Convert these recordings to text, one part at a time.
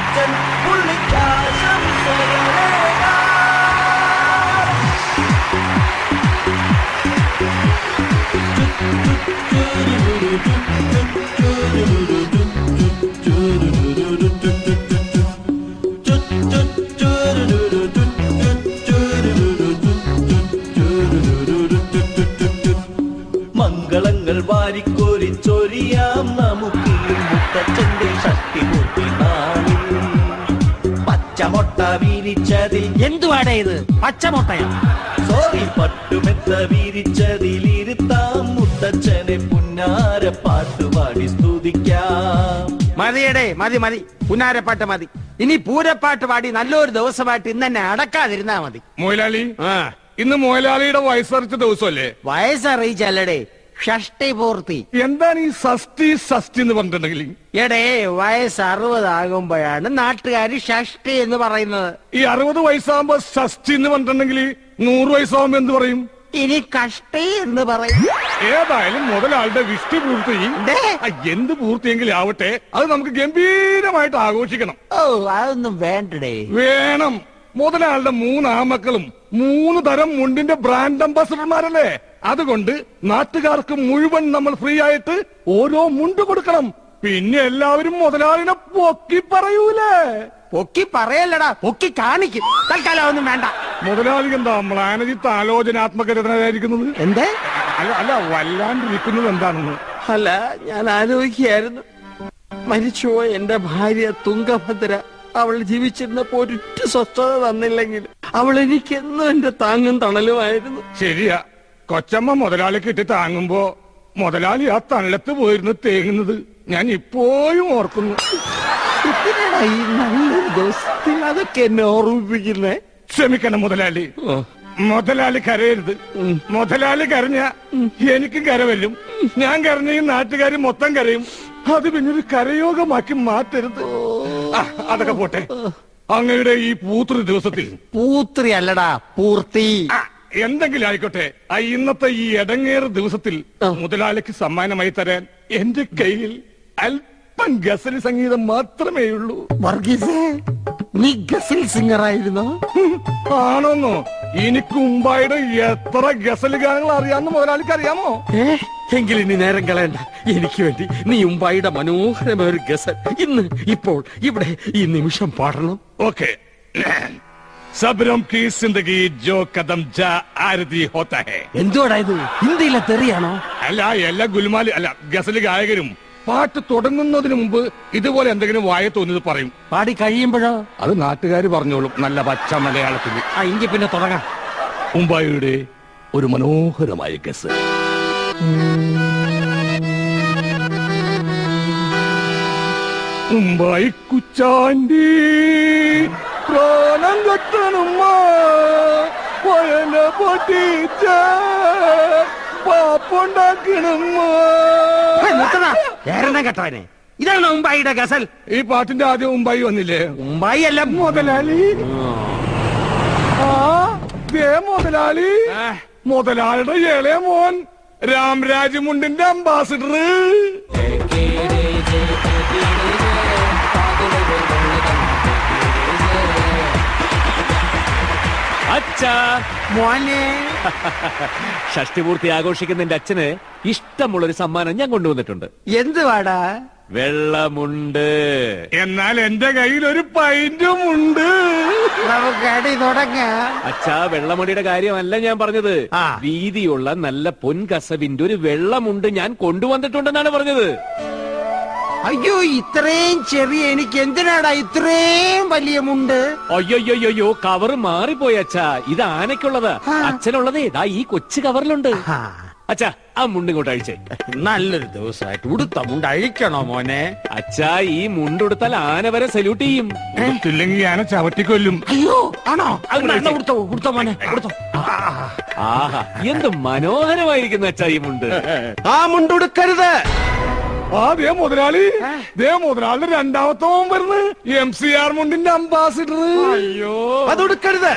അച്ഛൻ പുള്ളിക്കാശംസകളേകാം. മംഗളങ്ങൾ വാരിക്കോരി ചൊരിയാം നമുക്ക് മുത്തച്ഛന്റെ ഷഷ്ടിപൂർത്തി നാളിൽ പച്ചമൊട്ട വീരിച്ചതിൽ എന്തുവാടേ ഇത് പച്ചമുട്ടയോ സോറി പട്ടുമെത്ത വീരിച്ചതിലിരുത്താം മുത്തച്ഛനെ പുന്നാര പാട്ടുപാടി സ്തുതിക്കാം മതിയടേ മതി മതി പുന്നാരപ്പാട്ട് മതി ഇനി പൂരപ്പാട്ട് പാടി നല്ലൊരു ദിവസമായിട്ട് ഇന്ന് തന്നെ അടക്കാതിരുന്നാ മതി മൊയിലാളി ആ ഇന്ന് മൊയിലാളിയുടെ വയസ്സറിച്ച ദിവസമല്ലേ വയസ്സറിയിച്ചല്ലടേ ഷഷ്ടി പൂർത്തി എന്താണ് ഈ സസ്തി സസ്തി എന്ന് പറഞ്ഞിട്ടുണ്ടെങ്കിൽ എടേ വയസ്സ് അറുപതാകുമ്പോഴാണ് നാട്ടുകാർ ഷഷ്ടി എന്ന് പറയുന്നത് ഈ അറുപത് വയസ്സാകുമ്പോ സസ്തി എന്ന് പറഞ്ഞിട്ടുണ്ടെങ്കിൽ നൂറ് വയസ്സാകുമ്പോ എന്ത് പറയും ഇനി കഷ്ടി എന്ന് പറയും ഏതായാലും മുതലാളുടെ വിഷ്ടി പൂർത്തി ദേ. ആ, എന്ത് പൂർത്തിയെങ്കിലും ആവട്ടെ അത് നമുക്ക് ഗംഭീരമായിട്ട് ആഘോഷിക്കണം ഓ അതൊന്നും വേണ്ടടേ വേണം മുതലാളുടെ മൂന്ന് ആമക്കളും മൂന്ന് തരം മുണ്ടിന്റെ ബ്രാൻഡ് അംബാസഡർമാരല്ലേ അതുകൊണ്ട് നാട്ടുകാർക്ക് മുഴുവൻ നമ്മൾ ഫ്രീ ആയിട്ട് ഓരോ മുണ്ട് കൊടുക്കണം പിന്നെ എല്ലാവരും മുതലാളിനെ പൊക്കി പറയൂലേ പൊക്കി പറയല്ലടാ പൊക്കി കാണിക്കും തൽക്കാലം ഒന്നും വേണ്ട മുതലാളി എന്താ മ്ലാനജിത്ത് ആലോചനാത്മകരനായിരിക്കുന്നത് എന്തേ അല്ല അല്ല വല്ലാണ്ടിരിക്കുന്നത് എന്താണെന്ന് അല്ല ഞാൻ ആലോചിക്കായിരുന്നു മരിച്ചുപോയ എന്റെ ഭാര്യ തുങ്കഭദ്ര അവൾ ജീവിച്ചിരുന്നപ്പോ ഒരിറ്റ സ്വസ്ഥത തന്നില്ലെങ്കിൽ അവൾ എനിക്കെന്നും എന്റെ താങ്ങും തണലുമായിരുന്നു ശരിയാ കൊച്ചമ്മ മുതലാളിക്ക് ഇട്ട് താങ്ങുമ്പോ മുതലാളി ആ തണലത്ത് പോയിരുന്ന് തേങ്ങുന്നത് ഞാൻ ഇപ്പോഴും ഓർക്കുന്നു എന്തിനാടാ ഈ നല്ലൊരു ദിവസത്തിൽ അതൊക്കെ എന്നെ ഓർമ്മിപ്പിക്കുന്നേ ക്ഷമിക്കണം മുതലാളി മുതലാളി കരയരുത് മുതലാളി കരഞ്ഞ എനിക്കും കരവല്ലും ഞാൻ കരഞ്ഞ ഈ നാട്ടുകാർ മൊത്തം കരയും അത് പിന്നൊരു കരയോഗമാക്കി മാറ്റരുത് ആ, അതൊക്കെ പോട്ടെ അങ്ങയുടെ ഈ പൂത്തൃ ദിവസത്തിൽ പൂത്രി അല്ലടാ പൂർത്തി ആ, എന്തെങ്കിലും ആയിക്കോട്ടെ ആ ഇന്നത്തെ ഈ എടങ്ങേറ് ദിവസത്തിൽ മുതലാളിക്ക് സമ്മാനമായി തരാൻ എന്റെ കയ്യിൽ അല്പം ഗസൽ സംഗീതം മാത്രമേ ഉള്ളൂ വർഗീസേ നീ ഗസൽ സിംഗർ ആയിരുന്നോ ആണോന്നോ എനിക്ക് മുമ്പായിട്ട് എത്ര ഗസൽ ഗാനങ്ങൾ അറിയാമെന്ന് മുതലാളിക്ക് അറിയാമോ ഏ എങ്കിൽ ഇനി നേരം കളയണ്ട എനിക്ക് വേണ്ടി നീ ഉമ്പായിയുടെ മനോഹരമായ ഒരു ഗസൽ ഇന്ന് ഇപ്പോൾ ഇവിടെ ഈ നിമിഷം പാടണം ഓക്കെ സബരം കി സിന്ദഗി ജോ കദം ജാ ആരതി ഹോത്ത ഹെ എന്തുവാടാ ഇത് ഹിന്ദിയിലെ തെറിയാണോ അല്ല എല്ലാ ഗുൽമാലി അല്ല ഗസൽ ഗായകരും പാട്ട് തുടങ്ങുന്നതിന് മുമ്പ് ഇതുപോലെ എന്തെങ്കിലും വായ തോന്നിയത് പറയും പാടി കഴിയുമ്പോഴോ അത് നാട്ടുകാർ പറഞ്ഞോളും നല്ല പച്ച മലയാളത്തിൽ ആ എങ്കിൽ പിന്നെ തുടങ്ങാം മുംബൈയുടെ ഒരു മനോഹരമായ ഗസൽ മുംബൈ കുച്ചാണ്ടി പ്രാണം കെട്ടണമ്മ വയല പൊട്ടിച്ച പാപ്പുണ്ടാക്കണമ്മ ഹേ, നിർത്തടാ. ഏറെണ്ണം കേട്ടവനെ ഇതാണ് ഉമ്പായിയുടെ ഗസൽ ഈ പാട്ടിന്റെ ആദ്യം മുംബൈ വന്നില്ലേ ഉമ്പായി അല്ല മുതലാളി ആ ദേ മുതലാളി മുതലാളിയുടെ ഇളയ മോൻ രാംരാജ് മുണ്ടിന്റെ അംബാസിഡർ അച്ഛാ മോനെ ഷഷ്ടിപൂർത്തി ആഘോഷിക്കുന്ന എന്റെ അച്ഛന് ഇഷ്ടമുള്ളൊരു സമ്മാനം ഞാൻ കൊണ്ടുവന്നിട്ടുണ്ട് എന്തുവാടാ വെള്ളമുണ്ട് എന്നാൽ എന്റെ കയ്യിൽ ഒരു പൈന്റും ഉണ്ട് നമുക്ക് അടി തുടങ്ങാം അച്ഛാ വെള്ളമുടിയുടെ കാര്യമല്ല ഞാൻ പറഞ്ഞത് ആ. വീതിയുള്ള നല്ല പൊൻകസവിന്റെ ഒരു വെള്ളമുണ്ട് ഞാൻ കൊണ്ടുവന്നിട്ടുണ്ടെന്നാണ് പറഞ്ഞത് അയ്യോ ഇത്രയും ചെറിയ എനിക്ക് എന്തിനാടാ ഇത്രയും വലിയ മുണ്ട് അയ്യോയ്യോയ്യോ കവർ മാറിപ്പോയി അച്ഛാ ഇത് ആനയ്ക്കുള്ളതാ ആ. അച്ഛനുള്ളതേ ദാ ഈ കൊച്ചു കവറിലുണ്ട് ആ, അച്ഛാ ആ മുണ്ട് ഇങ്ങോട്ട് അഴിച്ചേ നല്ലൊരു ദിവസമായിട്ട് ഉടുത്ത മുണ്ട് അഴിക്കണോ മോനെ അച്ഛാ ഈ മുണ്ടെടുത്താൽ ആന വരെ സല്യൂട്ട് ചെയ്യും ഇല്ലെങ്കിൽ ഞാൻ ചവിട്ടിക്കൊല്ലും അയ്യോ ആണോ അങ്ങോട്ട് എന്നാ, എന്നാ അഴിച്ചേ. ഉടുത്തോ ഉടുത്തോ മോനെ ഉടുത്തോ ആഹാ എന്ത് മനോഹരമായിരിക്കുന്നു അച്ഛാ ഈ മുണ്ട് ആ മുണ്ട് ഉടുക്കരുത് ആ ദേ മുതലാളി ദേ മുതലാളിയുടെ രണ്ടാമത്തെ മോൻ വരുന്നത് എം സി ആർ മുണ്ടിന്റെ അംബാസിഡർ അയ്യോ അത് ഉടുക്കരുത്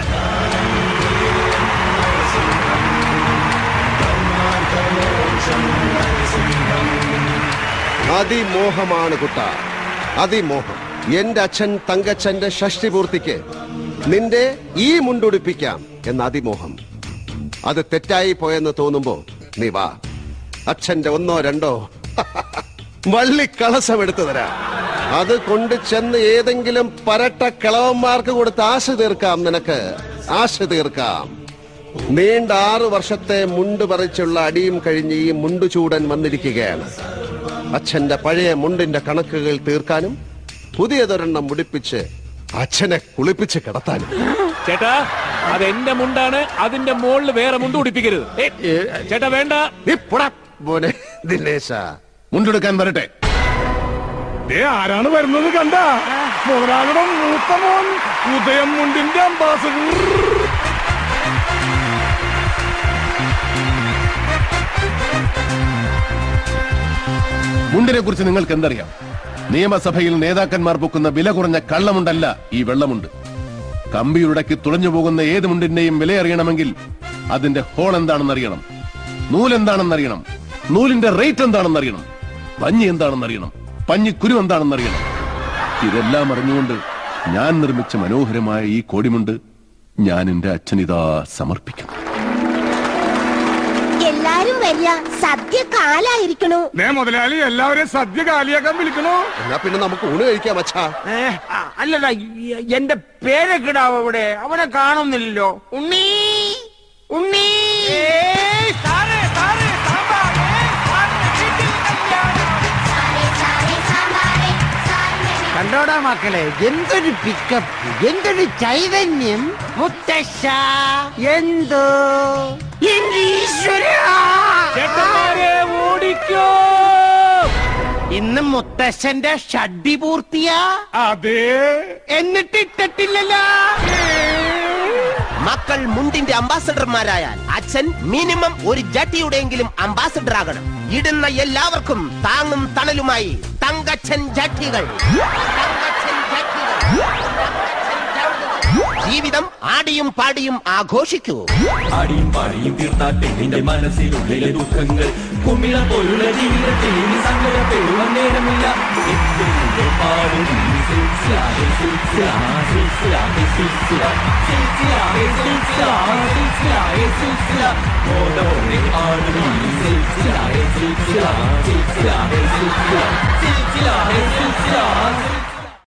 അതിമോഹമാണ് കുട്ട അതിമോഹം എന്റെ അച്ഛൻ തങ്കച്ചന്റെ ഷഷ്ടി പൂർത്തിക്ക് നിന്റെ ഈ മുണ്ടുടിപ്പിക്കാം എന്ന അതിമോഹം അത് തെറ്റായി പോയെന്ന് തോന്നുമ്പോ നീ വാ അച്ഛന്റെ ഒന്നോ രണ്ടോ വള്ളി കളസം എടുത്തു തരാം അത് കൊണ്ട് ചെന്ന് ഏതെങ്കിലും പരട്ട കിളവന്മാർക്ക് കൊടുത്ത് ആശ തീർക്കാം നിനക്ക് ആശ തീർക്കാം നീണ്ട ആറു വർഷത്തെ മുണ്ട് പറിച്ചുള്ള അടിയും കഴിഞ്ഞ് ഈ മുണ്ടുചൂടൻ വന്നിരിക്കുകയാണ് അച്ഛന്റെ പഴയ മുണ്ടിന്റെ കണക്കുകൾ തീർക്കാനും പുതിയതൊരെണ്ണം മുടിപ്പിച്ച് അച്ഛനെ കുളിപ്പിച്ച് കിടത്താനും ചേട്ടാ അത് എന്റെ മുണ്ടാണ് അതിന്റെ മുകളിൽ വേറെ മുണ്ട് ഉടിപ്പിക്കരുത് ഏ, ചേട്ടാ വേണ്ട നീ പുടാ മോനെ ദിനേശ മുണ്ടെടുക്കാൻ വരട്ടെ ദേ ആരാണ് വരുന്നത് കണ്ട മുതലാളിയുടെ മൂത്ത മോൻ ഉദയം മുണ്ടിന്റെ അംബാസഡർ മുണ്ടിനെ കുറിച്ച് നിങ്ങൾക്ക് എന്തറിയാം നിയമസഭയിൽ നേതാക്കന്മാർ പൊക്കുന്ന വില കുറഞ്ഞ കള്ളമുണ്ടല്ല ഈ വെള്ളമുണ്ട് കമ്പിയുടക്കി തുളഞ്ഞു പോകുന്ന ഏത് മുണ്ടിന്റെയും വില അറിയണമെങ്കിൽ അതിന്റെ ഹോൾ എന്താണെന്നറിയണം നൂലെന്താണെന്നറിയണം നൂലിന്റെ റേറ്റ് എന്താണെന്നറിയണം പഞ്ഞി എന്താണെന്നറിയണം പഞ്ഞിക്കുരു എന്താണെന്നറിയണം ഇതെല്ലാം അറിഞ്ഞുകൊണ്ട് ഞാൻ നിർമ്മിച്ച മനോഹരമായ ഈ കോടിമുണ്ട് ഞാൻ എന്റെ അച്ഛനിതാ സമർപ്പിക്കുന്നു എല്ലാരും വരിക സദ്യ കാലായിരിക്കണു ദേ മുതലാളി എല്ലാവരെയും സദ്യ കാലിയാക്കാൻ വിളിക്കണോ എന്നാ പിന്നെ നമുക്ക് ഊണ് കഴിക്കാം അച്ഛാ ഏ, ആ, അല്ലടാ ഈ- എന്റെ പേരക്കിടാവ് അവിടെ അവനെ കാണുന്നില്ലല്ലോ ഉണ്ണി ഉണ്ണി കണ്ടോടാ മക്കളെ എന്തൊരു പിക്കപ്പ് എന്തൊരു ചൈതന്യം മുത്തശ്ശ എന്തോ എന്റെ ഈശ്വരാ ചേട്ടന്മാരെ ഓടിക്കോ ഇന്ന് മുത്തശ്ശന്റെ ഷഡ്ഡി പൂർത്തിയാ അതെ എന്നിട്ട് ഇട്ടിട്ടില്ലല്ലോ മക്കൾ മുണ്ടിന്റെ അംബാസഡർമാരായാൽ അച്ഛൻ മിനിമം ഒരു ജട്ടിയുടെയെങ്കിലും അംബാസഡർ ആകണം ഇടുന്ന എല്ലാവർക്കും താങ്ങും തണലുമായി തങ്കച്ചൻ ജട്ടികൾ തങ്കച്ചൻ ജട്ടികൾ. തങ്കച്ചൻ ജട്ടികൾ. ജീവിതം ആടിയും പാടിയും ആഘോഷിക്കൂ ആടിയും പാടിയും തീർത്താട്ടെ നിന്റെ മനസ്സിലുള്ളിലെ ദുഃഖങ്ങൾ കുമിള പോലുള്ള ജീവിതത്തിൽ ഇനി സങ്കടപ്പെടുവാൻ നേരമില്ല എത്തുന്നില്ലേ പാടും ഈ സിൽസിലാഹെ സിൽസിലാഹെ സിൽസിലാഹെ സിൽസില. സിൽസിലാഹെ സിൽസിലാഹെ സിൽസിലാഹെ സിൽസില. മോടെ മോനെ ആടും ഈ സിൽസിലാഹെ സിൽസില. സിൽസിലാഹെ സിൽസില.